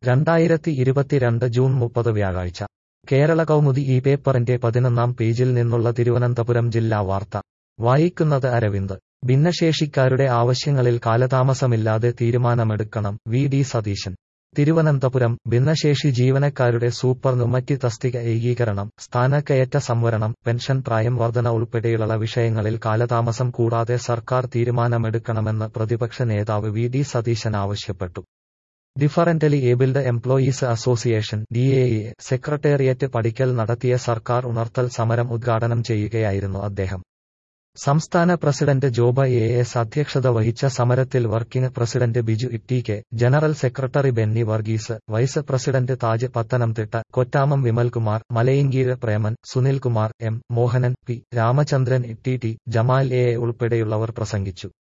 രണ്ടായിരത്തി ഇരുപത്തിരണ്ട് ജൂൺ മുപ്പത് വ്യാഴാഴ്ച കേരള കൗമുദി ഈ പേപ്പറിന്റെ പതിനൊന്നാം പേജിൽ നിന്നുള്ള തിരുവനന്തപുരം ജില്ലാ വാർത്ത വായിക്കുന്നത് അരവിന്ദ് ഭിന്നശേഷിക്കാരുടെ ആവശ്യങ്ങളിൽ കാലതാമസമില്ലാതെ തീരുമാനമെടുക്കണം വി ഡി സതീശൻ തിരുവനന്തപുരം ഭിന്നശേഷി ജീവനക്കാരുടെ സൂപ്പർ നുമറ്റി തസ്തിക ഏകീകരണം സ്ഥാനക്കയറ്റ സംവരണം പെൻഷൻ പ്രായം വർധന ഉൾപ്പെടെയുള്ള വിഷയങ്ങളിൽ കാലതാമസം കൂടാതെ സർക്കാർ തീരുമാനമെടുക്കണമെന്ന് പ്രതിപക്ഷ നേതാവ് വി ഡി സതീശൻ ആവശ്യപ്പെട്ടു differently abled employees association D A secretariat പടിക്കൽ നടത്തിയ സർക്കാർ ഉണർത്തൽ സമരം ഉദ്ഘാടനം ചെയ്യുകയായിരുന്നു അദ്ദേഹം സംസ്ഥാന പ്രസിഡന്റ് ജോബ എ എസ് അധ്യക്ഷത വഹിച്ച സമരത്തിൽ working president Biju Ittike general secretary Benny Varghese vice president Taj Pathanamthitta Kottamam Vimalkumar Malayinkeezh Preman Sunilkumar M Mohanan P Ramachandran Itty T Jamal A ഉൾപ്പെടെയുള്ളവർ പ്രസംഗിച്ചു